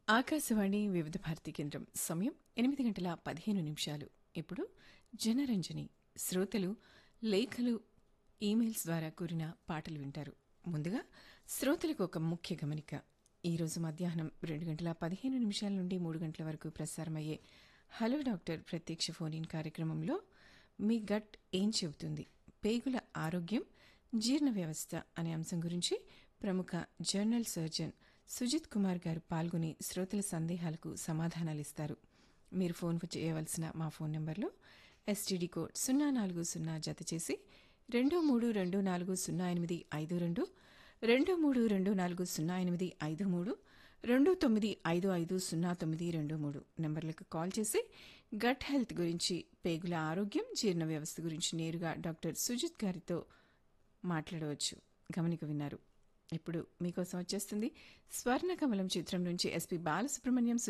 ఆకాశవాణి వివిధ భారతి కేంద్రం సమయం ఎనిమిది గంటల పదిహేను నిమిషాలు ఇప్పుడు జనరంజని శ్రోతలు లేఖలు ఈమెయిల్స్ ద్వారా కూరిన పాటలు వింటారు ముందుగా శ్రోతలకు ఒక ముఖ్య గమనిక ఈరోజు మధ్యాహ్నం రెండు గంటల పదిహేను నిమిషాల నుండి మూడు గంటల వరకు ప్రసారమయ్యే హలో డాక్టర్ ప్రత్యక్ష ఫోన్ ఇన్ కార్యక్రమంలో మీ గట్ ఏం చెబుతుంది పేగుల ఆరోగ్యం జీర్ణ వ్యవస్థ అనే అంశం గురించి ప్రముఖ జర్నల్ సర్జన్ సుజిత్ కుమార్ గారు పాల్గొని శ్రోతల సందేహాలకు సమాధానాలిస్తారు మీరు ఫోన్ చేయవలసిన మా ఫోన్ నెంబర్లో ఎస్టీడీ కోడ్ సున్నా నాలుగు సున్నా జత చేసి రెండు మూడు రెండు నాలుగు సున్నా ఎనిమిది ఐదు రెండు రెండు మూడు రెండు నాలుగు సున్నా ఎనిమిది ఐదు మూడు రెండు తొమ్మిది ఐదు ఐదు సున్నా తొమ్మిది రెండు మూడు నెంబర్లకు కాల్ చేసి గట్ హెల్త్ గురించి పేగుల ఆరోగ్యం జీర్ణ వ్యవస్థ గురించి నేరుగా డాక్టర్ సుజిత్ గారితో మాట్లాడవచ్చు గమనిక విన్నారు ఇప్పుడు మీకోసం వచ్చేస్తుంది స్వర్ణ కమలం చిత్రం నుంచి ఎస్పి బాలసుబ్రహ్మణ్యం